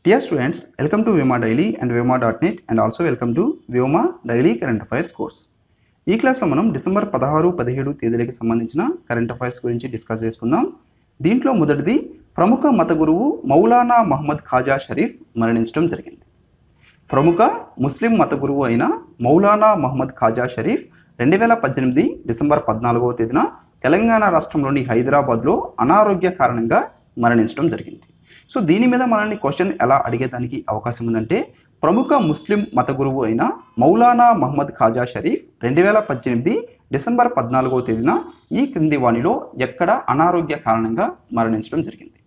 Dear students, welcome to Vyoma Daily and Vyoma.net and also welcome to Vyoma Daily Current Affairs course. ఈ క్లాస్లో మనం December పదహారు పదిహేడు తేదీలకి సంబంధించిన కరెంట్ అఫైర్స్ గురించి డిస్కస్ చేసుకుందాం దీంట్లో మొదటిది ప్రముఖ మత గురువు మౌలానా మహమ్మద్ ఖాజా షరీఫ్ మరణించడం జరిగింది ప్రముఖ ముస్లిం మత గురువు అయిన మౌలానా మహమ్మద్ ఖాజా షరీఫ్ రెండు వేల పద్దెనిమిది డిసెంబర్ పద్నాలుగవ తేదీన తెలంగాణ రాష్ట్రంలోని హైదరాబాద్లో అనారోగ్య కారణంగా మరణించడం జరిగింది సో దీని మీద మనల్ని క్వశ్చన్ ఎలా అడిగేదానికి అవకాశం ఉందంటే ప్రముఖ ముస్లిం మత గురువు అయిన మౌలానా మహమ్మద్ ఖాజా షరీఫ్ రెండు వేల పద్దెనిమిది డిసెంబర్ పద్నాలుగవ తేదీన ఈ క్రింది వాణిలో ఎక్కడ అనారోగ్య కారణంగా మరణించడం జరిగింది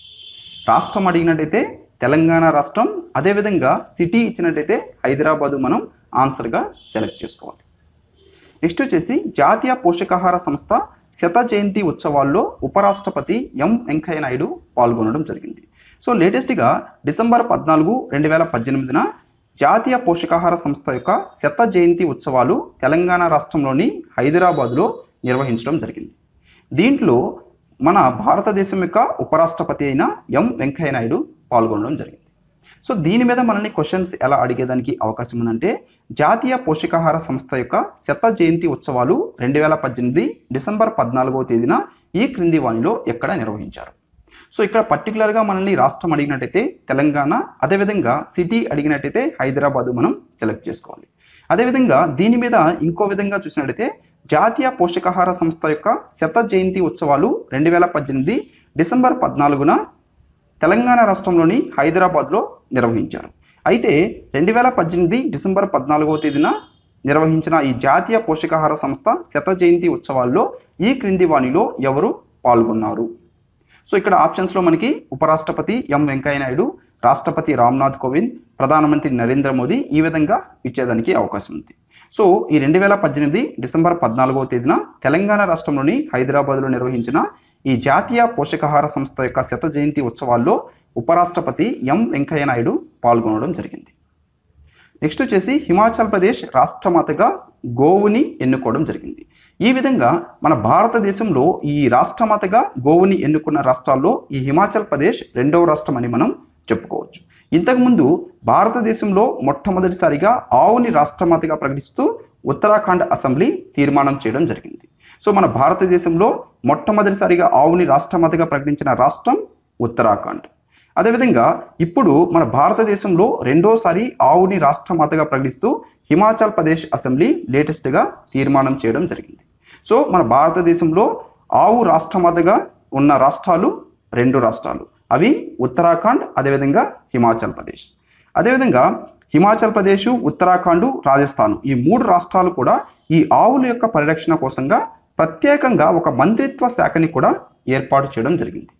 రాష్ట్రం అడిగినట్టయితే తెలంగాణ రాష్ట్రం అదేవిధంగా సిటీ ఇచ్చినట్టయితే హైదరాబాదు మనం ఆన్సర్గా సెలెక్ట్ చేసుకోవాలి నెక్స్ట్ వచ్చేసి జాతీయ పోషకాహార సంస్థ శత జయంతి ఉత్సవాల్లో ఉపరాష్ట్రపతి ఎం వెంకయ్య నాయుడు పాల్గొనడం జరిగింది సో లేటెస్ట్గా డిసెంబర్ పద్నాలుగు రెండు వేల పద్దెనిమిదిన జాతీయ పోషకాహార సంస్థ యొక్క శత జయంతి ఉత్సవాలు తెలంగాణ రాష్ట్రంలోని హైదరాబాద్లో నిర్వహించడం జరిగింది దీంట్లో మన భారతదేశం యొక్క ఉపరాష్ట్రపతి అయిన ఎం వెంకయ్య నాయుడు పాల్గొనడం జరిగింది సో దీని మీద మనల్ని క్వశ్చన్స్ ఎలా అడిగేదానికి అవకాశం ఉందంటే జాతీయ పోషకాహార సంస్థ యొక్క శత జయంతి ఉత్సవాలు రెండు వేల పద్దెనిమిది డిసెంబర్ పద్నాలుగవ తేదీన ఈ క్రింది వాణిలో ఎక్కడ నిర్వహించారు సో ఇక్కడ పర్టికులర్గా మనల్ని రాష్ట్రం అడిగినట్టయితే తెలంగాణ అదేవిధంగా సిటీ అడిగినట్టయితే హైదరాబాదు మనం సెలెక్ట్ చేసుకోవాలి అదేవిధంగా దీని మీద ఇంకో విధంగా చూసినట్టయితే జాతీయ పోషకాహార సంస్థ యొక్క శత జయంతి ఉత్సవాలు రెండు వేల పద్దెనిమిది డిసెంబర్ పద్నాలుగున తెలంగాణ రాష్ట్రంలోని హైదరాబాద్లో నిర్వహించారు అయితే రెండు వేల పద్దెనిమిది డిసెంబర్ పద్నాలుగవ తేదీన నిర్వహించిన ఈ జాతీయ పోషకాహార సంస్థ శత జయంతి ఉత్సవాల్లో ఈ క్రింది వాణిలో ఎవరు పాల్గొన్నారు సో ఇక్కడ ఆప్షన్స్లో మనకి ఉపరాష్ట్రపతి ఎం వెంకయ్య నాయుడు రాష్ట్రపతి రామ్నాథ్ కోవింద్ ప్రధానమంత్రి నరేంద్ర మోదీ ఈ విధంగా ఇచ్చేదానికి అవకాశం ఉంది సో ఈ రెండు వేల పద్దెనిమిది డిసెంబర్ పద్నాలుగవ తేదీన తెలంగాణ రాష్ట్రంలోని హైదరాబాద్లో నిర్వహించిన ఈ జాతీయ పోషకాహార సంస్థ యొక్క శత జయంతి ఉత్సవాల్లో ఉపరాష్ట్రపతి ఎం వెంకయ్య నాయుడు పాల్గొనడం జరిగింది నెక్స్ట్ వచ్చేసి హిమాచల్ ప్రదేశ్ రాష్ట్రమాతగా గోవుని ఎన్నుకోవడం జరిగింది ఈ విధంగా మన భారతదేశంలో ఈ రాష్ట్రమాతగా గోవుని ఎన్నుకున్న రాష్ట్రాల్లో ఈ హిమాచల్ ప్రదేశ్ రెండవ రాష్ట్రం అని మనం చెప్పుకోవచ్చు ఇంతకుముందు భారతదేశంలో మొట్టమొదటిసారిగా ఆవుని రాష్ట్రమాతగా ప్రకటిస్తూ ఉత్తరాఖండ్ అసెంబ్లీ తీర్మానం చేయడం జరిగింది సో మన భారతదేశంలో మొట్టమొదటిసారిగా ఆవుని రాష్ట్రమాతగా ప్రకటించిన రాష్ట్రం ఉత్తరాఖండ్ అదేవిధంగా ఇప్పుడు మన భారతదేశంలో రెండోసారి ఆవుని రాష్ట్రమాతగా ప్రకటిస్తూ హిమాచల్ ప్రదేశ్ అసెంబ్లీ లేటెస్ట్గా తీర్మానం చేయడం జరిగింది సో మన భారతదేశంలో ఆవు రాష్ట్రమాతగా ఉన్న రాష్ట్రాలు రెండు రాష్ట్రాలు అవి ఉత్తరాఖండ్ అదేవిధంగా హిమాచల్ ప్రదేశ్ అదేవిధంగా హిమాచల్ ప్రదేశ్ ఉత్తరాఖండ్ రాజస్థాన్ ఈ మూడు రాష్ట్రాలు కూడా ఈ ఆవుల యొక్క పరిరక్షణ కోసంగా ప్రత్యేకంగా ఒక మంత్రిత్వ శాఖని కూడా ఏర్పాటు చేయడం జరిగింది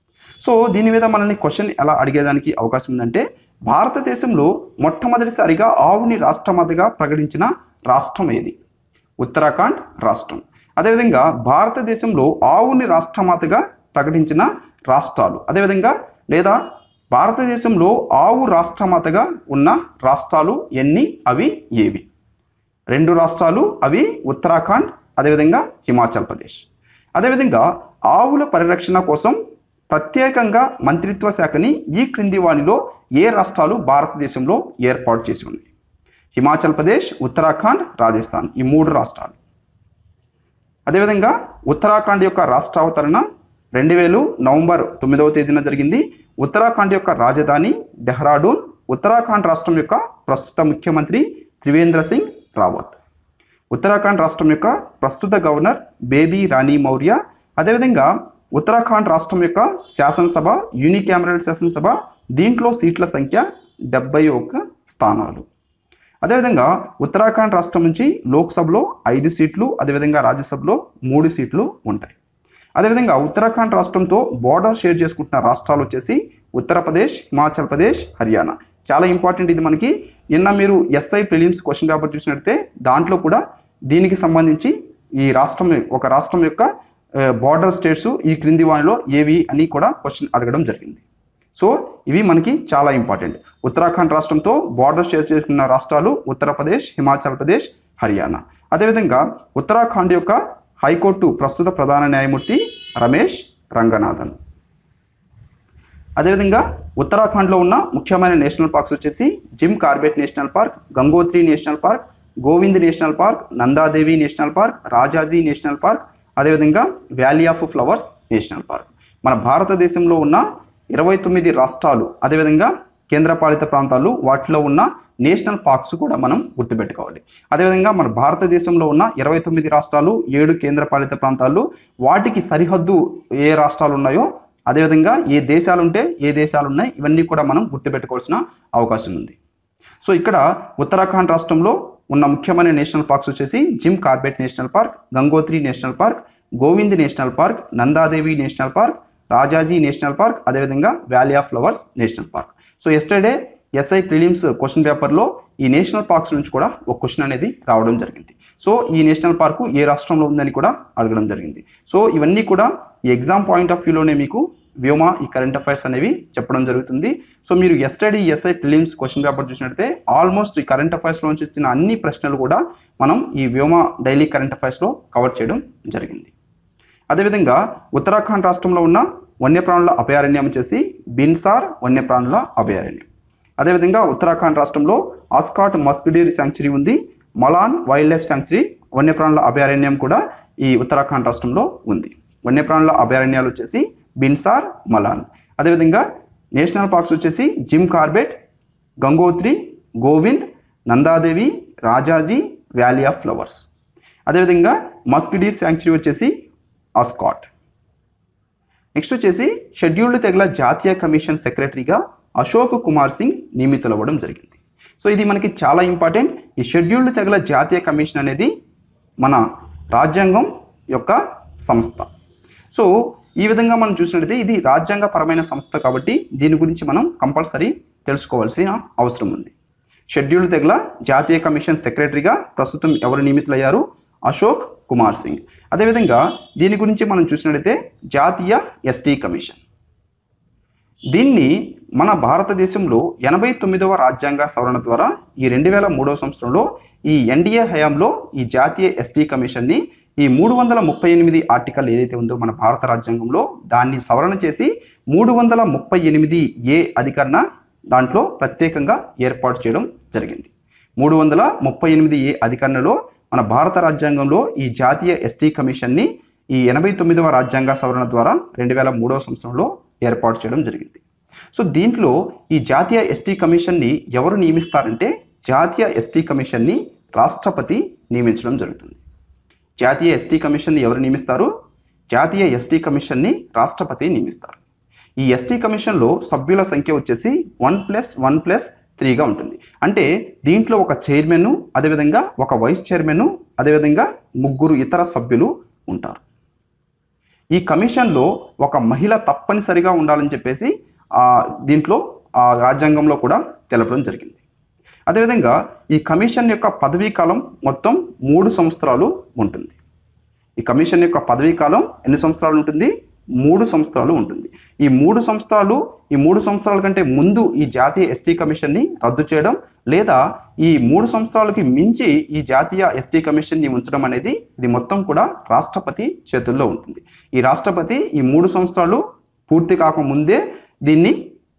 సో దీని మీద మనల్ని క్వశ్చన్ ఎలా అడిగేదానికి అవకాశం ఉందంటే భారతదేశంలో మొట్టమొదటిసారిగా ఆవుని రాష్ట్రమతగా ప్రకటించిన రాష్ట్రం ఏది ఉత్తరాఖండ్ రాష్ట్రం అదేవిధంగా భారతదేశంలో ఆవుని రాష్ట్రమాతగా ప్రకటించిన రాష్ట్రాలు అదేవిధంగా లేదా భారతదేశంలో ఆవు రాష్ట్రమాతగా ఉన్న రాష్ట్రాలు ఎన్ని అవి ఏవి రెండు రాష్ట్రాలు అవి ఉత్తరాఖండ్ అదేవిధంగా హిమాచల్ ప్రదేశ్ అదేవిధంగా ఆవుల పరిరక్షణ కోసం ప్రత్యేకంగా మంత్రిత్వ శాఖని ఈ క్రింది వాణిలో ఏ రాష్ట్రాలు భారతదేశంలో ఏర్పాటు చేసి ఉన్నాయి హిమాచల్ ప్రదేశ్ ఉత్తరాఖండ్ రాజస్థాన్ ఈ మూడు రాష్ట్రాలు అదేవిధంగా ఉత్తరాఖండ్ యొక్క రాష్ట్రావతరణ రెండు వేలు నవంబర్ తొమ్మిదవ తేదీన జరిగింది ఉత్తరాఖండ్ యొక్క రాజధాని డెహ్రాడూన్ ఉత్తరాఖండ్ రాష్ట్రం యొక్క ప్రస్తుత ముఖ్యమంత్రి త్రివేంద్ర సింగ్ రావత్ ఉత్తరాఖండ్ రాష్ట్రం యొక్క ప్రస్తుత గవర్నర్ బేబీ రాణి మౌర్య అదేవిధంగా ఉత్తరాఖండ్ రాష్ట్రం యొక్క శాసనసభ యూనికామరల్ శాసనసభ దీంట్లో సీట్ల సంఖ్య డెబ్బై ఒక్క స్థానాలు అదేవిధంగా ఉత్తరాఖండ్ రాష్ట్రం నుంచి లోక్సభలో ఐదు సీట్లు అదేవిధంగా రాజ్యసభలో మూడు సీట్లు ఉంటాయి అదేవిధంగా ఉత్తరాఖండ్ రాష్ట్రంతో బోర్డర్ షేర్ చేసుకుంటున్న రాష్ట్రాలు వచ్చేసి ఉత్తరప్రదేశ్ హిమాచల్ ప్రదేశ్ హర్యానా చాలా ఇంపార్టెంట్ ఇది మనకి నిన్న మీరు ఎస్ఐ ప్రిలిమ్స్ క్వశ్చన్ పేపర్ చూసినట్టే దాంట్లో కూడా దీనికి సంబంధించి ఈ రాష్ట్రం ఒక రాష్ట్రం యొక్క బార్డర్ స్టేట్స్ ఈ క్రింది వానిలో ఏవి అని కూడా క్వశ్చన్ అడగడం జరిగింది సో ఇవి మనకి చాలా ఇంపార్టెంట్ ఉత్తరాఖండ్ రాష్ట్రంతో బార్డర్ షేర్ చేసుకున్న రాష్ట్రాలు ఉత్తరప్రదేశ్ హిమాచల్ ప్రదేశ్ హర్యానా అదేవిధంగా ఉత్తరాఖండ్ యొక్క హైకోర్టు ప్రస్తుత ప్రధాన న్యాయమూర్తి రమేష్ రంగనాథన్ అదేవిధంగా ఉత్తరాఖండ్లో ఉన్న ముఖ్యమైన నేషనల్ పార్క్స్ వచ్చేసి Jim Corbett national park Gangotri national park Govind national park Nanda Devi national park Rajaji national park అదేవిధంగా valley of flowers national park మన భారతదేశంలో ఉన్న ఇరవై తొమ్మిది రాష్ట్రాలు అదేవిధంగా కేంద్రపాలిత ప్రాంతాలు వాటిలో ఉన్న నేషనల్ పార్క్స్ కూడా మనం గుర్తుపెట్టుకోవాలి అదేవిధంగా మన భారతదేశంలో ఉన్న ఇరవై తొమ్మిది రాష్ట్రాలు ఏడు కేంద్రపాలిత ప్రాంతాలు వాటికి సరిహద్దు ఏ రాష్ట్రాలు ఉన్నాయో అదేవిధంగా ఏ దేశాలు ఉంటే ఏ దేశాలు ఉన్నాయి ఇవన్నీ కూడా మనం గుర్తుపెట్టుకోవాల్సిన అవకాశం ఉంది సో ఇక్కడ ఉత్తరాఖండ్ రాష్ట్రంలో ఉన్న ముఖ్యమైన నేషనల్ పార్క్స్ వచ్చేసి Jim Corbett national park Gangotri national park Govind national park Nanda Devi national park Rajaji national park అదేవిధంగా valley of flowers national park so yesterday SI prelims question పేపర్లో ఈ నేషనల్ పార్క్స్ నుంచి కూడా ఒక క్వశ్చన్ అనేది రావడం జరిగింది సో ఈ నేషనల్ పార్కు ఏ రాష్ట్రంలో ఉందని కూడా అడగడం జరిగింది సో ఇవన్నీ కూడా ఈ ఎగ్జామ్ పాయింట్ ఆఫ్ వ్యూలోనే మీకు వ్యోమా ఈ కరెంట్ అఫైర్స్ అనేవి చెప్పడం జరుగుతుంది సో మీరు yesterday SI prelims question paper చూసినట్లయితే ఆల్మోస్ట్ ఈ కరెంట్ అఫైర్స్ నుంచి వచ్చిన అన్ని ప్రశ్నలు కూడా మనం ఈ వ్యోమా డైలీ కరెంట్ అఫైర్స్లో కవర్ చేయడం జరిగింది అదేవిధంగా ఉత్తరాఖండ్ రాష్ట్రంలో ఉన్న వన్యప్రాణుల అభయారణ్యం వచ్చేసి బిన్సార్ వన్యప్రాణుల అభయారణ్యం అదేవిధంగా ఉత్తరాఖండ్ రాష్ట్రంలో ఆస్కాట్ మస్కిడీర్ శాంక్చురీ ఉంది మలాన్ వైల్డ్ లైఫ్ శాంక్చురీ వన్యప్రాణుల అభయారణ్యం కూడా ఈ ఉత్తరాఖండ్ రాష్ట్రంలో ఉంది వన్యప్రాణుల అభయారణ్యాలు వచ్చేసి బిన్సార్ మలాన్ అదేవిధంగా నేషనల్ పార్క్స్ వచ్చేసి Jim Corbett Gangotri Govind Nanda Devi Rajaji valley of flowers అదేవిధంగా మస్కిడీర్ శాంక్చురీ వచ్చేసి ఆస్కాట్ నెక్స్ట్ వచ్చేసి షెడ్యూల్డ్ తెగల జాతీయ కమిషన్ సెక్రటరీగా అశోక్ కుమార్ సింగ్ నియమితులవ్వడం జరిగింది సో ఇది మనకి చాలా ఇంపార్టెంట్ ఈ షెడ్యూల్డ్ తెగల జాతీయ కమిషన్ అనేది మన రాజ్యాంగం యొక్క సంస్థ సో ఈ విధంగా మనం చూసినట్లయితే ఇది రాజ్యాంగపరమైన సంస్థ కాబట్టి దీని గురించి మనం కంపల్సరీ తెలుసుకోవాల్సిన అవసరం ఉంది షెడ్యూల్డ్ తెగల జాతీయ కమిషన్ సెక్రటరీగా ప్రస్తుతం ఎవరు నియమితులయ్యారు అశోక్ కుమార్ సింగ్ అదేవిధంగా దీని గురించి మనం చూసినట్లయితే జాతీయ ఎస్టీ కమిషన్ దీన్ని మన భారతదేశంలో ఎనభై తొమ్మిదవ రాజ్యాంగ సవరణ ద్వారా ఈ రెండు వేల మూడవ సంవత్సరంలో ఈ ఎన్డీఏ హయాంలో ఈ జాతీయ ఎస్టీ కమిషన్ని ఈ మూడు వందల ముప్పై ఎనిమిది ఆర్టికల్ ఏదైతే ఉందో మన భారత రాజ్యాంగంలో దాన్ని సవరణ చేసి మూడు వందల ముప్పై ఎనిమిది ఏ అధికరణ దాంట్లో ప్రత్యేకంగా ఏర్పాటు చేయడం జరిగింది మూడు వందల ముప్పై ఎనిమిది ఏ అధికరణలో మన భారత రాజ్యాంగంలో ఈ జాతీయ ఎస్టీ కమిషన్ని ఈ ఎనభై తొమ్మిదవ రాజ్యాంగ సవరణ ద్వారా రెండు వేల మూడవ సంవత్సరంలో ఏర్పాటు చేయడం జరిగింది సో దీంట్లో ఈ జాతీయ ఎస్టీ కమిషన్ని ఎవరు నియమిస్తారంటే జాతీయ ఎస్టీ కమిషన్ని రాష్ట్రపతి నియమించడం జరుగుతుంది జాతీయ ఎస్టీ కమిషన్ని ఎవరు నియమిస్తారు జాతీయ ఎస్టీ కమిషన్ని రాష్ట్రపతి నియమిస్తారు ఈ ఎస్టీ కమిషన్లో సభ్యుల సంఖ్య వచ్చేసి వన్ ప్లస్ వన్ ప్లస్ త్రీగా ఉంటుంది అంటే దీంట్లో ఒక చైర్మన్ అదేవిధంగా ఒక వైస్ చైర్మన్ అదేవిధంగా ముగ్గురు ఇతర సభ్యులు ఉంటారు ఈ కమిషన్లో ఒక మహిళ తప్పనిసరిగా ఉండాలని చెప్పేసి ఆ, దీంట్లో ఆ రాజ్యాంగంలో కూడా తెలపడం జరిగింది అదేవిధంగా ఈ కమిషన్ యొక్క పదవీ కాలం మొత్తం మూడు సంవత్సరాలు ఉంటుంది ఈ కమిషన్ యొక్క పదవీ కాలం ఎన్ని సంవత్సరాలు ఉంటుంది మూడు సంవత్సరాలు ఉంటుంది ఈ మూడు సంవత్సరాలు ఈ మూడు సంవత్సరాల కంటే ముందు ఈ జాతీయ ఎస్టీ కమిషన్ని రద్దు చేయడం లేదా ఈ మూడు సంవత్సరాలకి మించి ఈ జాతీయ ఎస్టీ కమిషన్ని ఉంచడం అనేది ఇది మొత్తం కూడా రాష్ట్రపతి చేతుల్లో ఉంటుంది ఈ రాష్ట్రపతి ఈ మూడు సంవత్సరాలు పూర్తి కాకముందే దీన్ని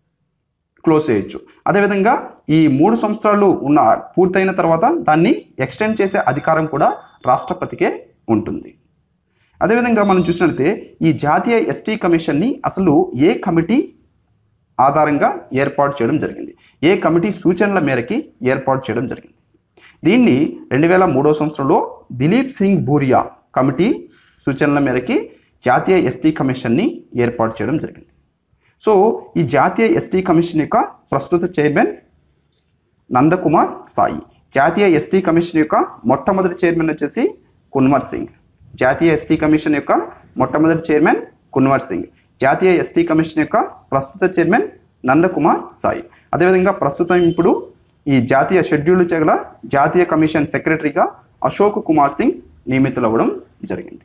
క్లోజ్ చేయొచ్చు అదేవిధంగా ఈ మూడు సంవత్సరాలు ఉన్న పూర్తయిన తర్వాత దాన్ని ఎక్స్టెండ్ చేసే అధికారం కూడా రాష్ట్రపతికే ఉంటుంది అదేవిధంగా మనం చూసినట్లయితే ఈ జాతీయ ఎస్టీ కమిషన్ని అసలు ఏ కమిటీ ఆధారంగా ఏర్పాటు చేయడం జరిగింది ఏ కమిటీ సూచనల మేరకి ఏర్పాటు చేయడం జరిగింది దీన్ని రెండు వేల మూడో సంవత్సరంలో దిలీప్ సింగ్ బూరియా కమిటీ సూచనల మేరకి జాతీయ ఎస్టీ కమిషన్ని ఏర్పాటు చేయడం జరిగింది సో ఈ జాతీయ ఎస్టీ కమిషన్ యొక్క ప్రస్తుత చైర్మన్ నందకుమార్ సాయి జాతీయ ఎస్టీ కమిషన్ యొక్క మొట్టమొదటి చైర్మన్ వచ్చేసి కున్వర్ సింగ్ జాతీయ ఎస్టీ కమిషన్ యొక్క మొట్టమొదటి చైర్మన్ కున్వర్ సింగ్ జాతీయ ఎస్టీ కమిషన్ యొక్క ప్రస్తుత చైర్మన్ నందకుమార్ సాయి అదేవిధంగా ప్రస్తుతం ఇప్పుడు ఈ జాతీయ షెడ్యూల్ చెగల జాతీయ కమిషన్ సెక్రటరీగా అశోక్ కుమార్ సింగ్ నియమితులవ్వడం జరిగింది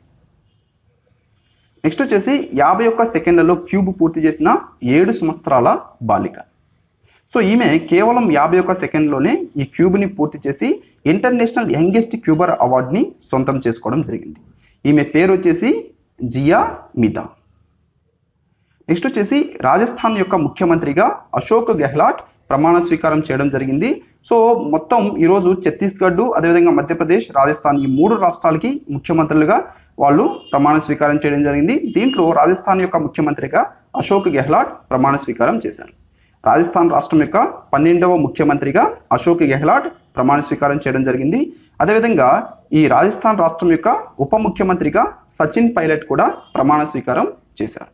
నెక్స్ట్ వచ్చేసి యాభై ఒక్క సెకండ్లలో క్యూబ్ పూర్తి చేసిన ఏడు సంవత్సరాల బాలిక సో ఈమె కేవలం యాభై ఒక్క సెకండ్లోనే ఈ క్యూబ్ని పూర్తి చేసి ఇంటర్నేషనల్ యంగెస్ట్ క్యూబర్ అవార్డుని సొంతం చేసుకోవడం జరిగింది ఈమె పేరు వచ్చేసి జియా మిదా నెక్స్ట్ వచ్చేసి రాజస్థాన్ యొక్క ముఖ్యమంత్రిగా అశోక్ గెహ్లాట్ ప్రమాణ స్వీకారం చేయడం జరిగింది సో మొత్తం ఈరోజు ఛత్తీస్గఢ్ అదేవిధంగా మధ్యప్రదేశ్ రాజస్థాన్ ఈ మూడు రాష్ట్రాలకి ముఖ్యమంత్రులుగా వాళ్ళు ప్రమాణ స్వీకారం చేయడం జరిగింది దీంట్లో రాజస్థాన్ యొక్క ముఖ్యమంత్రిగా అశోక్ గెహ్లాట్ ప్రమాణ స్వీకారం చేశారు రాజస్థాన్ రాష్ట్రం యొక్క పన్నెండవ ముఖ్యమంత్రిగా అశోక్ గెహ్లాట్ ప్రమాణ స్వీకారం చేయడం జరిగింది అదేవిధంగా ఈ రాజస్థాన్ రాష్ట్రం యొక్క ఉప ముఖ్యమంత్రిగా సచిన్ పైలట్ కూడా ప్రమాణ స్వీకారం చేశారు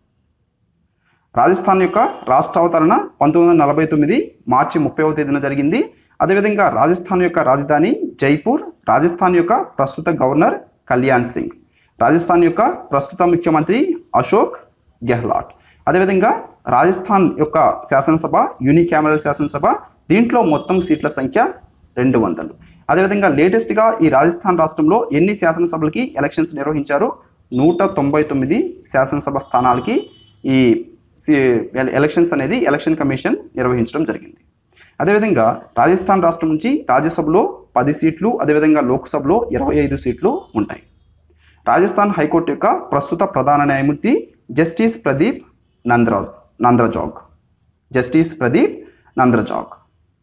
రాజస్థాన్ యొక్క రాష్ట్ర అవతరణ పంతొమ్మిది వందల నలభై తొమ్మిది మార్చి ముప్పైవ తేదీన జరిగింది అదేవిధంగా రాజస్థాన్ యొక్క రాజధాని జైపూర్ రాజస్థాన్ యొక్క ప్రస్తుత గవర్నర్ కళ్యాణ్ సింగ్ రాజస్థాన్ యొక్క ప్రస్తుత ముఖ్యమంత్రి అశోక్ గెహ్లాట్ అదేవిధంగా రాజస్థాన్ యొక్క శాసనసభ యూనికామరల్ శాసనసభ దీంట్లో మొత్తం సీట్ల సంఖ్య రెండు వందలు అదేవిధంగా లేటెస్ట్గా ఈ రాజస్థాన్ రాష్ట్రంలో ఎన్ని శాసనసభలకి ఎలక్షన్స్ నిర్వహించారు నూట తొంభై తొమ్మిది శాసనసభ స్థానాలకి ఈ సి- ఎల- ఎలక్షన్స్ అనేది ఎలక్షన్ కమిషన్ నిర్వహించడం జరిగింది అదేవిధంగా రాజస్థాన్ రాష్ట్రం నుంచి రాజ్యసభలో పది సీట్లు అదేవిధంగా లోక్సభలో ఇరవై ఐదు సీట్లు ఉంటాయి రాజస్థాన్ హైకోర్టు యొక్క ప్రస్తుత ప్రధాన న్యాయమూర్తి జస్టిస్ ప్రదీప్ నంద్ర నంద్రజాగ్ జస్టిస్ ప్రదీప్ నంద్రజాగ్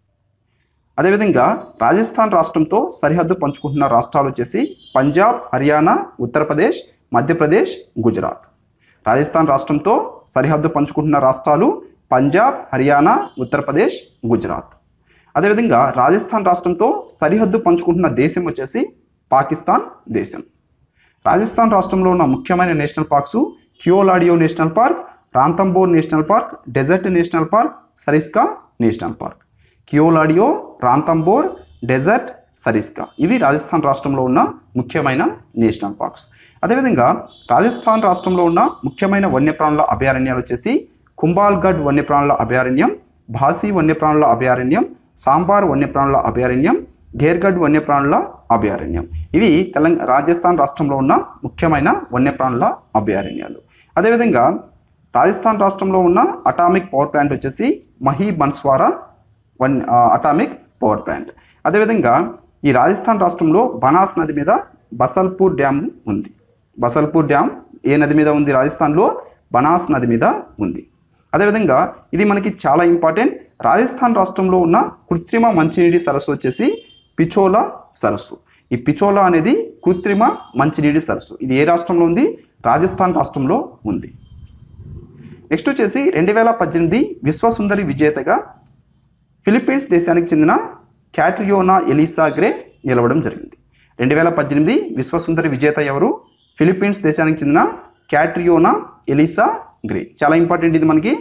అదేవిధంగా రాజస్థాన్ రాష్ట్రంతో సరిహద్దు పంచుకుంటున్న రాష్ట్రాలు వచ్చేసి పంజాబ్ హర్యానా ఉత్తరప్రదేశ్ మధ్యప్రదేశ్ గుజరాత్ రాజస్థాన్ రాష్ట్రంతో సరిహద్దు పంచుకుంటున్న రాష్ట్రాలు పంజాబ్ హర్యానా ఉత్తరప్రదేశ్ గుజరాత్ అదేవిధంగా రాజస్థాన్ రాష్ట్రంతో సరిహద్దు పంచుకుంటున్న దేశం వచ్చేసి పాకిస్తాన్ దేశం రాజస్థాన్ రాష్ట్రంలో ఉన్న ముఖ్యమైన national parks Keoladeo national park Ranthambore national park desert national park Sariska national park Keoladeo Ranthambore desert Sariska ఇవి రాజస్థాన్ రాష్ట్రంలో ఉన్న ముఖ్యమైన నేషనల్ పార్క్స్ అదేవిధంగా రాజస్థాన్ రాష్ట్రంలో ఉన్న ముఖ్యమైన వన్యప్రాణుల అభయారణ్యాలు వచ్చేసి కుంబాల్గఢ్ వన్యప్రాణుల అభయారణ్యం భాసీ వన్యప్రాణుల అభయారణ్యం సాంబార్ వన్యప్రాణుల అభయారణ్యం ఘేర్గఢ్ వన్యప్రాణుల అభయారణ్యం ఇవి తెలంగాణ రాజస్థాన్ రాష్ట్రంలో ఉన్న ముఖ్యమైన వన్యప్రాణుల అభయారణ్యాలు అదేవిధంగా రాజస్థాన్ రాష్ట్రంలో ఉన్న అటామిక్ పవర్ ప్లాంట్ వచ్చేసి మహీ బన్స్వారా వన్ ఆ, అటామిక్ పవర్ ప్లాంట్ అదేవిధంగా ఈ రాజస్థాన్ రాష్ట్రంలో బనాస్ నది మీద బసల్పూర్ డ్యామ్ ఉంది బసల్పూర్ డ్యామ్ ఏ నది మీద ఉంది రాజస్థాన్లో బనాస్ నది మీద ఉంది అదేవిధంగా ఇది మనకి చాలా ఇంపార్టెంట్ రాజస్థాన్ రాష్ట్రంలో ఉన్న కృత్రిమ మంచినీటి సరస్సు వచ్చేసి పిచోలా సరస్సు ఈ పిచోలా అనేది కృత్రిమ మంచినీటి సరస్సు ఇది ఏ రాష్ట్రంలో ఉంది రాజస్థాన్ రాష్ట్రంలో ఉంది నెక్స్ట్ వచ్చేసి రెండు వేల పద్దెనిమిది విశ్వసుందరి విజేతగా ఫిలిప్పీన్స్ దేశానికి చెందిన క్యాట్రియోనా ఎలిసా గ్రే నిలవడం జరిగింది రెండు వేల పద్దెనిమిది విశ్వసుందరి విజేత ఎవరు ఫిలిప్పీన్స్ దేశానికి చెందిన క్యాట్రియోనా ఎలిసా గ్రే చాలా ఇంపార్టెంట్ ఇది మనకి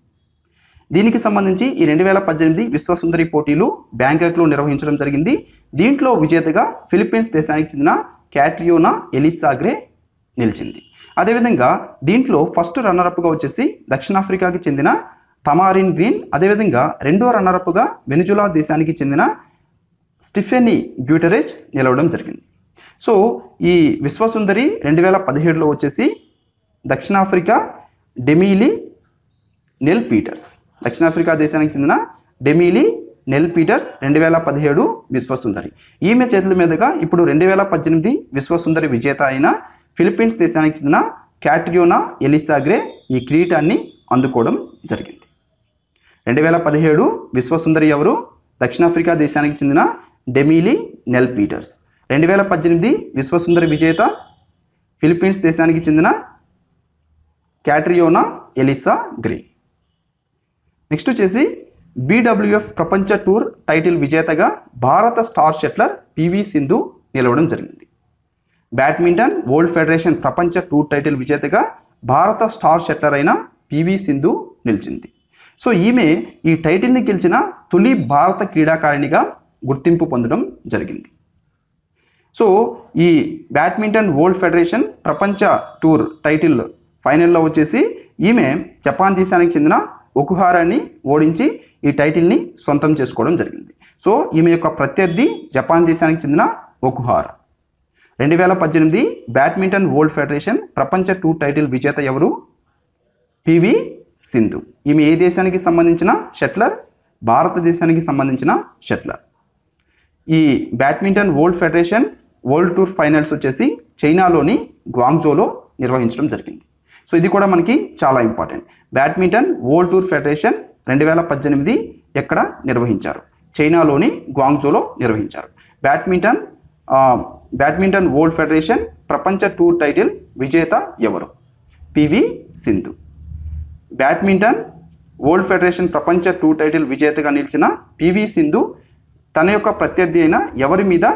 దీనికి సంబంధించి ఈ రెండు వేల పద్దెనిమిది విశ్వసుందరి పోటీలు బ్యాంకాక్లో నిర్వహించడం జరిగింది దీంట్లో విజేతగా ఫిలిప్పీన్స్ దేశానికి చెందిన క్యాట్రియోనా ఎలిసాగ్రే నిలిచింది అదేవిధంగా దీంట్లో ఫస్ట్ రన్నరప్గా వచ్చేసి దక్షిణాఫ్రికాకి చెందిన టమారిన్ గ్రీన్ అదేవిధంగా రెండో రన్నరప్గా వెనుజులా దేశానికి చెందిన స్టిఫెనీ గ్యూటరేజ్ నిలవడం జరిగింది సో ఈ విశ్వసుందరి రెండు వేల పదిహేడులో వచ్చేసి దక్షిణాఫ్రికా డెమీలీ నెల్ పీటర్స్ దక్షిణాఫ్రికా దేశానికి చెందిన డెమీలీ నెల్ పీటర్స్ రెండు వేల పదిహేడు విశ్వసుందరి ఈమె చేతుల మీదుగా ఇప్పుడు రెండు వేల పద్దెనిమిది విశ్వసుందరి విజేత అయిన ఫిలిప్పీన్స్ దేశానికి చెందిన క్యాట్రియోనా ఎలిసాగ్రే ఈ కిరీటాన్ని అందుకోవడం జరిగింది రెండు వేల పదిహేడు విశ్వసుందరి ఎవరు దక్షిణాఫ్రికా దేశానికి చెందిన డెమీలీ నెల్ పీటర్స్ రెండు వేల పద్దెనిమిది విశ్వసుందరి విజేత ఫిలిప్పీన్స్ దేశానికి చెందిన క్యాట్రియోనా ఎలిసా గ్రే నెక్స్ట్ వచ్చేసి బీడబ్ల్యూఎఫ్ ప్రపంచ టూర్ టైటిల్ విజేతగా భారత స్టార్ షట్లర్ పివి సింధు నిలవడం జరిగింది బ్యాడ్మింటన్ వరల్డ్ ఫెడరేషన్ ప్రపంచ టూర్ టైటిల్ విజేతగా భారత స్టార్ షట్లర్ అయిన పివి సింధు నిలిచింది సో ఈమె ఈ టైటిల్ని గెలిచిన తొలి భారత క్రీడాకారిణిగా గుర్తింపు పొందడం జరిగింది సో ఈ బ్యాడ్మింటన్ వరల్డ్ ఫెడరేషన్ ప్రపంచ టూర్ టైటిల్ ఫైనల్లో వచ్చేసి ఈమె జపాన్ దేశానికి చెందిన ఒకుహారాన్ని ఓడించి ఈ టైటిల్ని సొంతం చేసుకోవడం జరిగింది సో ఈమె యొక్క ప్రత్యర్థి జపాన్ దేశానికి చెందిన ఒకుహారా రెండు వేల పద్దెనిమిది బ్యాడ్మింటన్ వరల్డ్ ఫెడరేషన్ ప్రపంచ టూర్ టైటిల్ విజేత ఎవరు పివి సింధు ఈమె ఏ దేశానికి సంబంధించిన షట్లర్ భారతదేశానికి సంబంధించిన షట్లర్ ఈ badminton world federation world tour finals వచ్చేసి చైనాలోని గ్వాంగ్జోలో నిర్వహించడం జరిగింది సో ఇది కూడా మనకి చాలా important badminton world tour federation రెండు వేల పద్దెనిమిది ఎక్కడ నిర్వహించారు చైనాలోని గ్వాంగ్జోలో నిర్వహించారు బ్యాడ్మింటన్ ఆ, బ్యాడ్మింటన్ వరల్డ్ ఫెడరేషన్ ప్రపంచ టూర్ టైటిల్ విజేత ఎవరు PV Sindhu badminton world federation ప్రపంచ టూర్ టైటిల్ విజేతగా నిలిచిన పివి సింధు తన యొక్క ప్రత్యర్థి అయిన ఎవరి మీద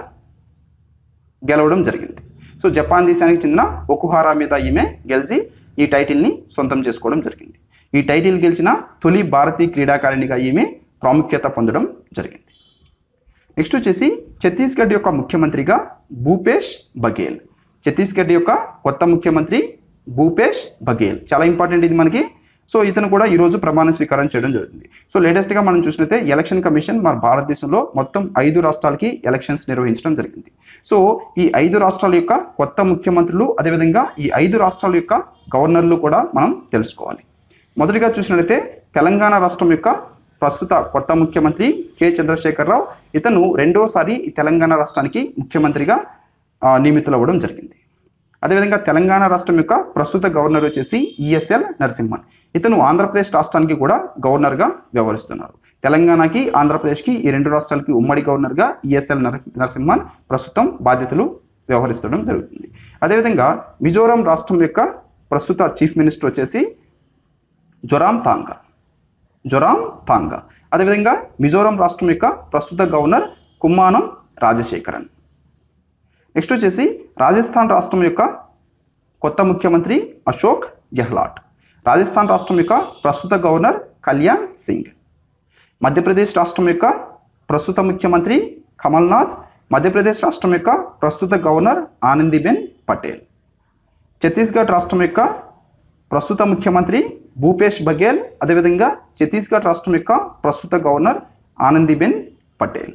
గెలవడం జరిగింది సో జపాన్ దేశానికి చెందిన ఒకుహారా మీద ఈమె గెలిచి ఈ టైటిల్ని సొంతం చేసుకోవడం జరిగింది ఈ టైటిల్ గెలిచిన తొలి భారతీయ క్రీడాకారిణిగా ఈమె ప్రాముఖ్యత పొందడం జరిగింది నెక్స్ట్ వచ్చేసి ఛత్తీస్గఢ్ యొక్క ముఖ్యమంత్రిగా భూపేష్ బఘేల్ ఛత్తీస్గఢ్ యొక్క కొత్త ముఖ్యమంత్రి భూపేష్ బఘేల్ చాలా ఇంపార్టెంట్ ఇది మనకి సో ఇతను కూడా ఈరోజు ప్రమాణ స్వీకారం చేయడం జరుగుతుంది సో లేటెస్ట్గా మనం చూసినట్లయితే ఎలక్షన్ కమిషన్ మన భారతదేశంలో మొత్తం ఐదు రాష్ట్రాలకి ఎలక్షన్స్ నిర్వహించడం జరిగింది సో ఈ ఐదు రాష్ట్రాల యొక్క కొత్త ముఖ్యమంత్రులు అదేవిధంగా ఈ ఐదు రాష్ట్రాల యొక్క గవర్నర్లు కూడా మనం తెలుసుకోవాలి మొదటిగా చూసినట్లయితే తెలంగాణ రాష్ట్రం యొక్క ప్రస్తుత కొత్త ముఖ్యమంత్రి కె చంద్రశేఖరరావు ఇతను రెండోసారి ఈ తెలంగాణ రాష్ట్రానికి ముఖ్యమంత్రిగా ఆ, నియమితులవ్వడం జరిగింది అదేవిధంగా తెలంగాణ రాష్ట్రం యొక్క ప్రస్తుత గవర్నర్ వచ్చేసి ఈఎస్ఎల్ నరసింహన్ ఇతను ఆంధ్రప్రదేశ్ రాష్ట్రానికి కూడా గవర్నర్గా వ్యవహరిస్తున్నారు తెలంగాణకి ఆంధ్రప్రదేశ్కి ఈ రెండు రాష్ట్రాలకి ఉమ్మడి గవర్నర్గా ఈఎస్ఎల్ నర నరసింహన్ ప్రస్తుతం బాధ్యతలు వ్యవహరిస్తడం జరుగుతుంది అదేవిధంగా మిజోరాం రాష్ట్రం యొక్క ప్రస్తుత చీఫ్ మినిస్టర్ వచ్చేసి జొరామ్ తాంగా జొరామ్ తాంగా అదేవిధంగా మిజోరాం రాష్ట్రం యొక్క ప్రస్తుత గవర్నర్ కుమ్మానం రాజశేఖరన్ నెక్స్ట్ వచ్చేసి రాజస్థాన్ రాష్ట్రం యొక్క కొత్త ముఖ్యమంత్రి అశోక్ గెహ్లాట్ రాజస్థాన్ రాష్ట్రం యొక్క ప్రస్తుత గవర్నర్ కళ్యాణ్ సింగ్ మధ్యప్రదేశ్ రాష్ట్రం యొక్క ప్రస్తుత ముఖ్యమంత్రి కమల్నాథ్ మధ్యప్రదేశ్ రాష్ట్రం యొక్క ప్రస్తుత గవర్నర్ ఆనందీబెన్ పటేల్ ఛత్తీస్గఢ్ రాష్ట్రం యొక్క ప్రస్తుత ముఖ్యమంత్రి భూపేష్ బఘేల్ అదేవిధంగా ఛత్తీస్గఢ్ రాష్ట్రం యొక్క ప్రస్తుత గవర్నర్ ఆనందీబెన్ పటేల్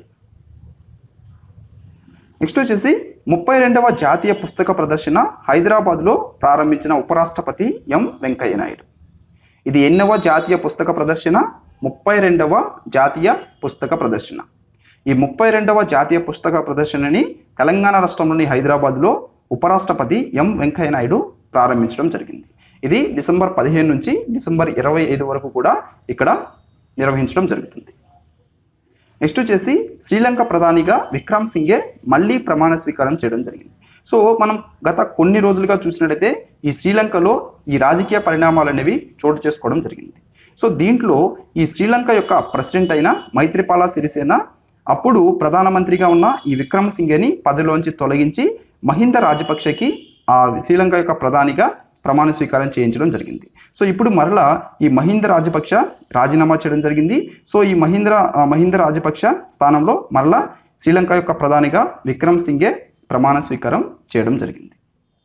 నెక్స్ట్ వచ్చేసి ముప్పై రెండవ జాతీయ పుస్తక ప్రదర్శన హైదరాబాద్లో ప్రారంభించిన ఉపరాష్ట్రపతి ఎం వెంకయ్య నాయుడు ఇది ఎన్నవ జాతీయ పుస్తక ప్రదర్శన ముప్పై రెండవ జాతీయ పుస్తక ప్రదర్శన ఈ ముప్పై రెండవ జాతీయ పుస్తక ప్రదర్శనని తెలంగాణ రాష్ట్రంలోని హైదరాబాద్లో ఉపరాష్ట్రపతి ఎం వెంకయ్య నాయుడు ప్రారంభించడం జరిగింది ఇది డిసెంబర్ పదిహేను నుంచి డిసెంబర్ ఇరవై ఐదు వరకు కూడా ఇక్కడ నిర్వహించడం జరుగుతుంది నెక్స్ట్ వచ్చేసి శ్రీలంక ప్రధానిగా విక్రమ్ సింగే మళ్ళీ ప్రమాణ స్వీకారం చేయడం జరిగింది సో మనం గత కొన్ని రోజులుగా చూసినట్టయితే ఈ శ్రీలంకలో ఈ రాజకీయ పరిణామాలు అనేవి చోటు చేసుకోవడం జరిగింది సో దీంట్లో ఈ శ్రీలంక యొక్క ప్రెసిడెంట్ అయిన మైత్రిపాల సిరిసేన అప్పుడు ప్రధానమంత్రిగా ఉన్న ఈ విక్రమ్ సింగేని పదవిలోంచి తొలగించి మహింద రాజపక్షకి ఆ శ్రీలంక యొక్క ప్రధానిగా ప్రమాణ స్వీకారం చేయించడం జరిగింది సో ఇప్పుడు మరలా ఈ మహింద రాజపక్ష రాజీనామా చేయడం జరిగింది సో ఈ మహీంద్ర ఆ, మహింద రాజపక్ష స్థానంలో మరలా శ్రీలంక యొక్క ప్రధానిగా విక్రమ్ సింగే ప్రమాణ స్వీకారం చేయడం జరిగింది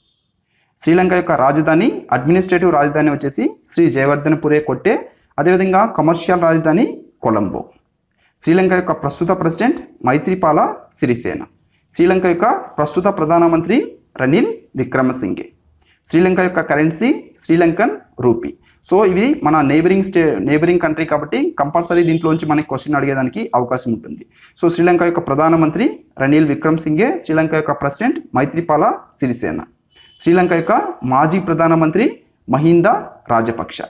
శ్రీలంక యొక్క రాజధాని అడ్మినిస్ట్రేటివ్ రాజధాని వచ్చేసి శ్రీ జయవర్ధనపురే కొట్టే అదేవిధంగా కమర్షియల్ రాజధాని కొలంబో శ్రీలంక యొక్క ప్రస్తుత ప్రెసిడెంట్ మైత్రిపాల సిరిసేన శ్రీలంక యొక్క ప్రస్తుత ప్రధానమంత్రి రనిల్ విక్రమసింగే శ్రీలంక యొక్క కరెన్సీ శ్రీలంకన్ రూపీ సో ఇవి మన నేబరింగ్ స్టే నేబరింగ్ కంట్రీ కాబట్టి కంపల్సరీ దీంట్లోంచి మనకి క్వశ్చన్ అడిగేదానికి అవకాశం ఉంటుంది సో శ్రీలంక యొక్క ప్రధానమంత్రి రనిల్ విక్రమ్ సింగే శ్రీలంక యొక్క ప్రెసిడెంట్ మైత్రిపాల సిరిసేన శ్రీలంక యొక్క మాజీ ప్రధానమంత్రి మహిందా రాజపక్ష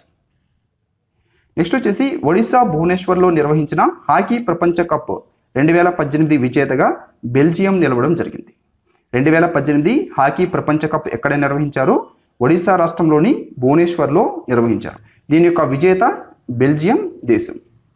నెక్స్ట్ వచ్చేసి ఒడిశా భువనేశ్వర్లో నిర్వహించిన హాకీ ప్రపంచ కప్ రెండు వేల పద్దెనిమిది విజేతగా బెల్జియం నిలవడం జరిగింది రెండు వేల పద్దెనిమిది హాకీ ప్రపంచ కప్ ఎక్కడ నిర్వహించారు ఒడిశా రాష్ట్రంలోని భువనేశ్వర్లో నిర్వహించారు దీని యొక్క విజేత బెల్జియం దేశం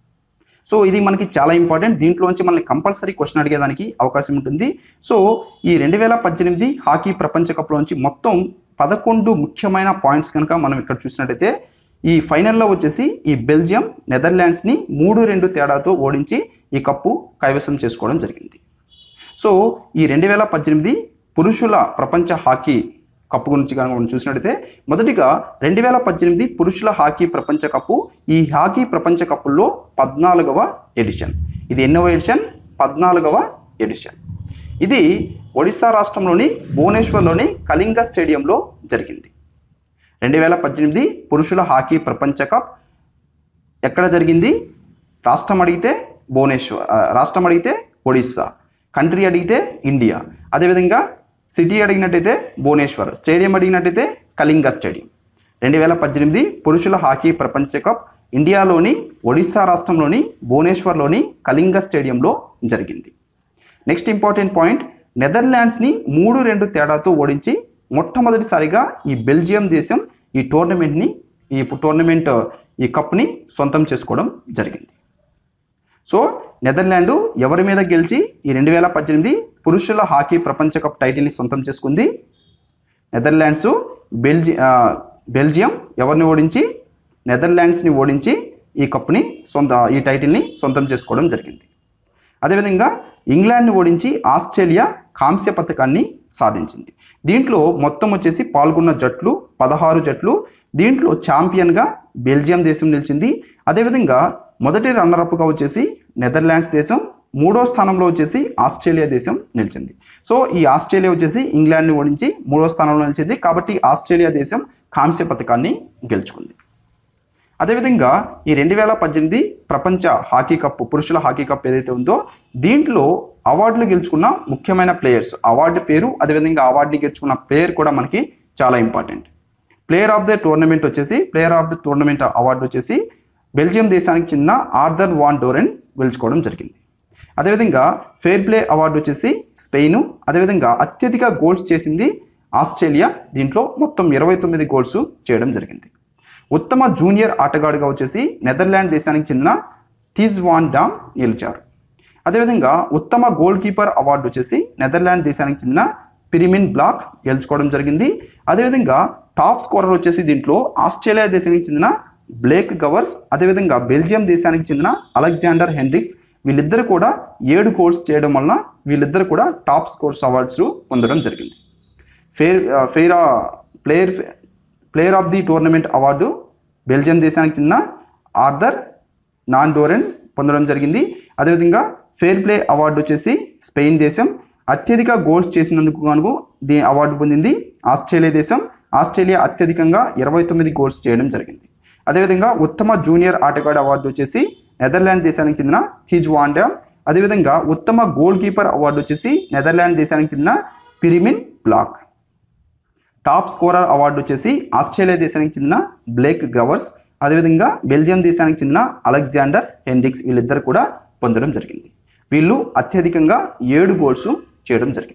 సో ఇది మనకి చాలా ఇంపార్టెంట్ దీంట్లోంచి మనకి కంపల్సరీ క్వశ్చన్ అడిగేదానికి అవకాశం ఉంటుంది సో ఈ రెండు వేల పద్దెనిమిది హాకీ ప్రపంచ కప్లోంచి మొత్తం పదకొండు ముఖ్యమైన పాయింట్స్ కనుక మనం ఇక్కడ చూసినట్టయితే ఈ ఫైనల్లో వచ్చేసి ఈ బెల్జియం నెదర్లాండ్స్ని మూడు రెండు తేడాతో ఓడించి ఈ కప్పు కైవసం చేసుకోవడం జరిగింది సో ఈ రెండు వేల పద్దెనిమిది పురుషుల ప్రపంచ హాకీ కప్పు గురించి కనుక మనం చూసినట్టయితే మొదటిగా రెండు వేల పద్దెనిమిది పురుషుల హాకీ ప్రపంచ కప్పు ఈ హాకీ ప్రపంచ కప్పుల్లో పద్నాలుగవ ఎడిషన్ ఇది ఎన్నవ ఎడిషన్ పద్నాలుగవ ఎడిషన్ ఇది ఒడిశా రాష్ట్రంలోని భువనేశ్వర్లోని కళింగ స్టేడియంలో జరిగింది రెండు వేల పద్దెనిమిది పురుషుల హాకీ ప్రపంచ కప్ ఎక్కడ జరిగింది రాష్ట్రం అడిగితే భువనేశ్వర్ ఆ, రాష్ట్రం అడిగితే ఒడిస్సా కంట్రీ అడిగితే ఇండియా అదేవిధంగా సిటీ అడిగినట్టయితే భువనేశ్వర్ స్టేడియం అడిగినట్టయితే కళింగ స్టేడియం రెండు వేల పద్దెనిమిది పురుషుల హాకీ ప్రపంచ కప్ ఇండియాలోని ఒడిశా రాష్ట్రంలోని భువనేశ్వర్లోని కళింగ స్టేడియంలో జరిగింది నెక్స్ట్ ఇంపార్టెంట్ పాయింట్ నెదర్లాండ్స్ని మూడు రెండు తేడాతో ఓడించి మొట్టమొదటిసారిగా ఈ బెల్జియం దేశం ఈ టోర్నమెంట్ని ఈ టోర్నమెంట్ ఈ కప్ని సొంతం చేసుకోవడం జరిగింది సో నెదర్లాండ్ ఎవరి మీద గెలిచి ఈ రెండు వేల పద్దెనిమిది పురుషుల హాకీ ప్రపంచ కప్ టైటిల్ని సొంతం చేసుకుంది నెదర్లాండ్స్ బెల్జి ఆ, బెల్జియం ఎవరిని ఓడించి నెదర్లాండ్స్ని ఓడించి ఈ కప్ని సొంత ఈ టైటిల్ని సొంతం చేసుకోవడం జరిగింది అదేవిధంగా ఇంగ్లాండ్ని ఓడించి ఆస్ట్రేలియా కాంస్య పథకాన్ని సాధించింది దీంట్లో మొత్తం వచ్చేసి పాల్గొన్న జట్లు పదహారు జట్లు దీంట్లో ఛాంపియన్గా బెల్జియం దేశం నిలిచింది అదేవిధంగా మొదటి రన్నరప్గా వచ్చేసి నెదర్లాండ్స్ దేశం మూడో స్థానంలో వచ్చేసి ఆస్ట్రేలియా దేశం నిలిచింది సో ఈ ఆస్ట్రేలియా వచ్చేసి ఇంగ్లాండ్ని ఓడించి మూడో స్థానంలో నిలిచింది కాబట్టి ఆస్ట్రేలియా దేశం కాంస్య పథకాన్ని గెలుచుకుంది అదేవిధంగా ఈ రెండు వేల పద్దెనిమిది ప్రపంచ హాకీ కప్ పురుషుల హాకీ కప్ ఏదైతే ఉందో దీంట్లో అవార్డులు గెలుచుకున్న ముఖ్యమైన ప్లేయర్స్ అవార్డు పేరు అదేవిధంగా అవార్డుని గెలుచుకున్న ప్లేయర్ కూడా మనకి చాలా important player of the tournament వచ్చేసి player of the tournament award వచ్చేసి బెల్జియం దేశానికి చెందిన ఆర్థర్ వాన్ డోరెన్ గెలుచుకోవడం జరిగింది అదేవిధంగా ఫెయిర్ ప్లే అవార్డు వచ్చేసి స్పెయిన్ అదేవిధంగా అత్యధిక గోల్స్ చేసింది ఆస్ట్రేలియా దీంట్లో మొత్తం ఇరవై తొమ్మిది గోల్స్ చేయడం జరిగింది ఉత్తమ జూనియర్ ఆటగాడుగా వచ్చేసి నెదర్లాండ్ దేశానికి చెందిన థీజ్ వాన్ డామ్ నిలిచారు అదేవిధంగా ఉత్తమ గోల్ కీపర్ అవార్డు వచ్చేసి నెదర్లాండ్ దేశానికి చెందిన పిరిమిన్ బ్లాక్ గెలుచుకోవడం జరిగింది అదేవిధంగా టాప్ స్కోరర్ వచ్చేసి దీంట్లో ఆస్ట్రేలియా దేశానికి చెందిన బ్లేక్ గవర్స్ అదేవిధంగా బెల్జియం దేశానికి చెందిన అలెగ్జాండర్ హెన్రిక్స్ వీళ్ళిద్దరు కూడా ఏడు గోల్స్ చేయడం వలన వీళ్ళిద్దరు కూడా టాప్ స్కోర్స్ అవార్డ్స్ పొందడం జరిగింది fair fair player player of the tournament award Belgium దేశానికి చెందిన ఆర్థర్ నాన్ డోరెన్ పొందడం జరిగింది అదేవిధంగా ఫెయిర్ ప్లే అవార్డు వచ్చేసి స్పెయిన్ దేశం అత్యధిక గోల్స్ చేసినందుకు గాను దీ అవార్డు పొందింది ఆస్ట్రేలియా దేశం ఆస్ట్రేలియా అత్యధికంగా ఇరవై తొమ్మిది గోల్స్ చేయడం జరిగింది అదేవిధంగా ఉత్తమ జూనియర్ ఆటగాడు అవార్డు వచ్చేసి నెదర్లాండ్ దేశానికి చెందిన థీజ్ వాండా అదేవిధంగా ఉత్తమ గోల్ కీపర్ అవార్డు వచ్చేసి నెదర్లాండ్ దేశానికి చెందిన Pirmin Blaak top scorer award వచ్చేసి ఆస్ట్రేలియా దేశానికి చెందిన బ్లేక్ గ్రవర్స్ అదేవిధంగా బెల్జియం దేశానికి చెందిన అలెగ్జాండర్ హెండ్రిక్స్ వీళ్ళిద్దరు కూడా పొందడం జరిగింది వీళ్ళు అత్యధికంగా ఏడు గోల్స్ చేయడం జరిగింది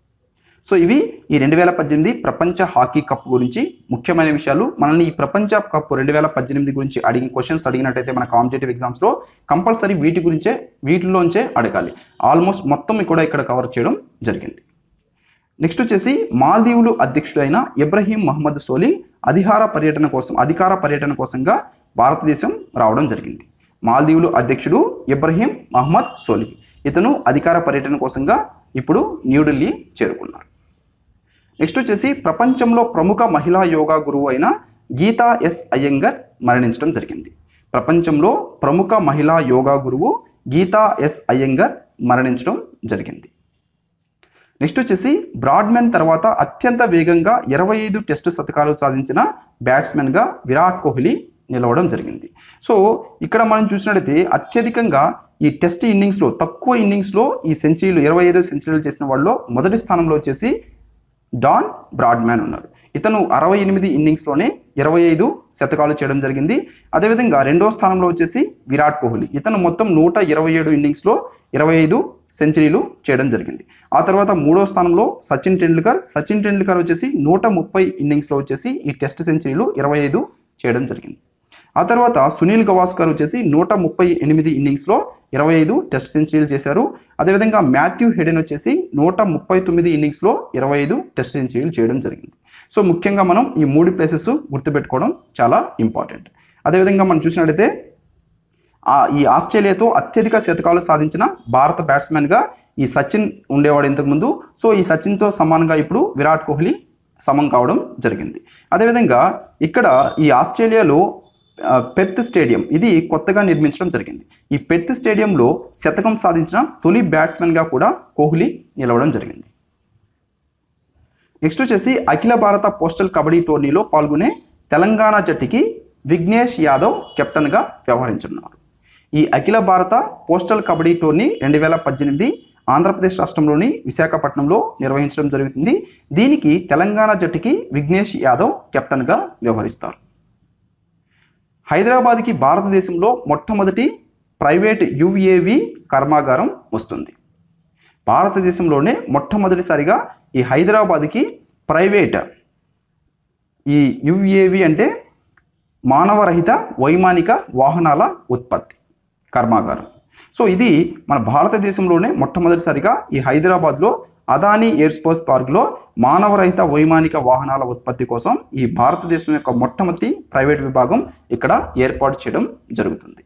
సో ఇవి ఈ రెండు వేల పద్దెనిమిది ప్రపంచ హాకీ కప్ గురించి ముఖ్యమైన విషయాలు మనల్ని ఈ ప్రపంచ కప్ రెండు వేల పద్దెనిమిది గురించి అడిగిన క్వశ్చన్స్ అడిగినట్టయితే మన కాంపిటేటివ్ ఎగ్జామ్స్లో కంపల్సరీ వీటి గురించే వీటిలోంచే అడగాలి ఆల్మోస్ట్ మొత్తం కూడా ఇక్కడ కవర్ చేయడం జరిగింది నెక్స్ట్ వచ్చేసి మాల్దీవులు అధ్యక్షుడైన ఇబ్రహీం మహమ్మద్ సోలి అధికార పర్యటన కోసం అధికార పర్యటన కోసంగా భారతదేశం రావడం జరిగింది మాల్దీవులు అధ్యక్షుడు ఇబ్రహీం మహమ్మద్ సోలి ఇతను అధికార పర్యటన కోసంగా ఇప్పుడు న్యూఢిల్లీ చేరుకున్నారు నెక్స్ట్ వచ్చేసి ప్రపంచంలో ప్రముఖ మహిళా యోగా గురువు అయిన గీతా ఎస్ అయ్యంగర్ మరణించడం జరిగింది ప్రపంచంలో ప్రముఖ మహిళా యోగా గురువు గీతా ఎస్ అయ్యంగర్ మరణించడం జరిగింది నెక్స్ట్ వచ్చేసి బ్రాడ్మెన్ తర్వాత అత్యంత వేగంగా ఇరవై ఐదు టెస్టు శతకాలు సాధించిన బ్యాట్స్మెన్గా విరాట్ కోహ్లీ నిలవడం జరిగింది సో ఇక్కడ మనం చూసినట్టయితే అత్యధికంగా ఈ టెస్ట్ ఇన్నింగ్స్లో తక్కువ ఇన్నింగ్స్లో ఈ సెంచరీలు ఇరవై ఐదు సెంచరీలు చేసిన వాళ్ళలో మొదటి స్థానంలో వచ్చేసి డాన్ బ్రాడ్మ్యాన్ ఉన్నారు ఇతను అరవై ఎనిమిది ఇన్నింగ్స్లోనే ఇరవై ఐదు శతకాలు చేయడం జరిగింది అదేవిధంగా రెండో స్థానంలో వచ్చేసి విరాట్ కోహ్లీ ఇతను మొత్తం నూట ఇరవై ఏడు ఇన్నింగ్స్లో ఇరవై ఐదు సెంచరీలు చేయడం జరిగింది ఆ తర్వాత మూడో స్థానంలో సచిన్ టెండూల్కర్ సచిన్ టెండూల్కర్ వచ్చేసి నూట ముప్పై ఇన్నింగ్స్లో వచ్చేసి ఈ టెస్ట్ సెంచరీలు ఇరవై ఐదు చేయడం జరిగింది ఆ తర్వాత సునీల్ గవాస్కర్ వచ్చేసి నూట ముప్పై ఎనిమిది ఇన్నింగ్స్లో ఇరవై ఐదు టెస్ట్ సెంచరీలు చేశారు అదేవిధంగా మాథ్యూ హెడెన్ వచ్చేసి నూట ముప్పై తొమ్మిది ఇన్నింగ్స్లో ఇరవై ఐదు టెస్ట్ సెంచరీలు చేయడం జరిగింది సో ముఖ్యంగా మనం ఈ మూడు ప్లేసెస్ గుర్తుపెట్టుకోవడం చాలా ఇంపార్టెంట్ అదేవిధంగా మనం చూసినట్టయితే ఆ ఈ ఆస్ట్రేలియాతో అత్యధిక శతకాలు సాధించిన భారత బ్యాట్స్మెన్గా ఈ సచిన్ ఉండేవాడు ఇంతకుముందు సో ఈ సచిన్తో సమానంగా ఇప్పుడు విరాట్ కోహ్లీ సమం కావడం జరిగింది అదేవిధంగా ఇక్కడ ఈ ఆస్ట్రేలియాలో ఆ, పెర్త్ స్టేడియం ఇది కొత్తగా నిర్మించడం జరిగింది ఈ పెర్త్ స్టేడియంలో శతకం సాధించిన తొలి బ్యాట్స్మెన్గా కూడా కోహ్లీ నిలవడం జరిగింది నెక్స్ట్ వచ్చేసి అఖిల భారత పోస్టల్ కబడ్డీ టోర్నీలో పాల్గొనే తెలంగాణ జట్టుకి విఘ్నేష్ యాదవ్ కెప్టెన్గా వ్యవహరించనున్నారు ఈ అఖిల భారత పోస్టల్ కబడ్డీ టోర్నీ రెండు వేల పద్దెనిమిది ఆంధ్రప్రదేశ్ రాష్ట్రంలోని విశాఖపట్నంలో నిర్వహించడం జరుగుతుంది దీనికి తెలంగాణ జట్టుకి విఘ్నేష్ యాదవ్ కెప్టెన్గా వ్యవహరిస్తారు హైదరాబాద్కి భారతదేశంలో మొట్టమొదటి ప్రైవేట్ యుఏవి కర్మాగారం వస్తుంది భారతదేశంలోనే మొట్టమొదటిసారిగా ఈ హైదరాబాద్కి ప్రైవేట్ ఈ యుఏవి అంటే మానవరహిత వైమానిక వాహనాల ఉత్పత్తి కర్మాగారం సో ఇది మన భారతదేశంలోనే మొట్టమొదటిసారిగా ఈ హైదరాబాద్లో అదానీ ఎయిర్స్పేస్ పార్క్లో మానవరహిత వైమానిక వాహనాల ఉత్పత్తి కోసం ఈ భారతదేశం యొక్క మొట్టమొదటి ప్రైవేట్ విభాగం ఇక్కడ ఏర్పాటు చేయడం జరుగుతుంది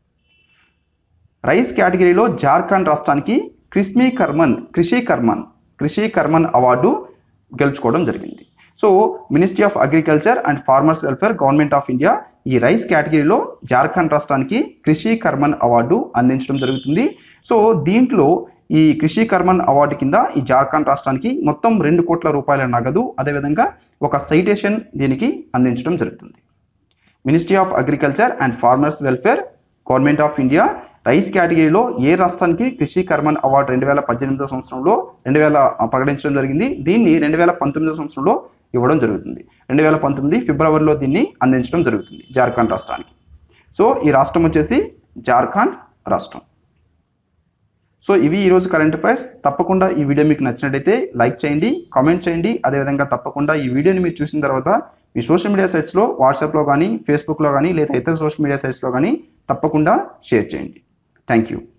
రైస్ కేటగిరీలో జార్ఖండ్ రాష్ట్రానికి క్రిస్మీ కర్మన్ కృషి కర్మన్ కృషి కర్మన్ అవార్డు గెలుచుకోవడం జరిగింది so ministry of agriculture and farmers welfare government of India ఈ రైస్ కేటగిరీలో జార్ఖండ్ రాష్ట్రానికి కృషి కర్మన్ అవార్డు అందించడం జరుగుతుంది సో దీంట్లో ఈ కృషి కర్మన్ అవార్డు కింద ఈ జార్ఖండ్ రాష్ట్రానికి మొత్తం రెండు కోట్ల రూపాయల నగదు అదేవిధంగా ఒక సైటేషన్ దీనికి అందించడం జరుగుతుంది ministry of agriculture and farmers welfare government of India rice కేటగిరీలో ఏ రాష్ట్రానికి కృషి కర్మన్ అవార్డు రెండు వేల పద్దెనిమిదో సంవత్సరంలో రెండు వేల ప్రకటించడం జరిగింది దీన్ని రెండు వేల పంతొమ్మిదో సంవత్సరంలో ఇవ్వడం జరుగుతుంది రెండు వేల పంతొమ్మిది ఫిబ్రవరిలో దీన్ని అందించడం జరుగుతుంది జార్ఖండ్ రాష్ట్రానికి సో ఈ రాష్ట్రం వచ్చేసి జార్ఖండ్ రాష్ట్రం సో ఇవి ఈరోజు కరెంట్ అఫైర్స్ తప్పకుండా ఈ వీడియో మీకు నచ్చినట్టయితే లైక్ చేయండి కామెంట్ చేయండి అదేవిధంగా తప్పకుండా ఈ వీడియోని మీరు చూసిన తర్వాత మీ సోషల్ మీడియా సైట్స్లో వాట్సాప్లో కానీ ఫేస్బుక్లో కానీ లేదా ఇతర సోషల్ మీడియా సైట్స్లో కానీ తప్పకుండా షేర్ చేయండి థ్యాంక్ యూ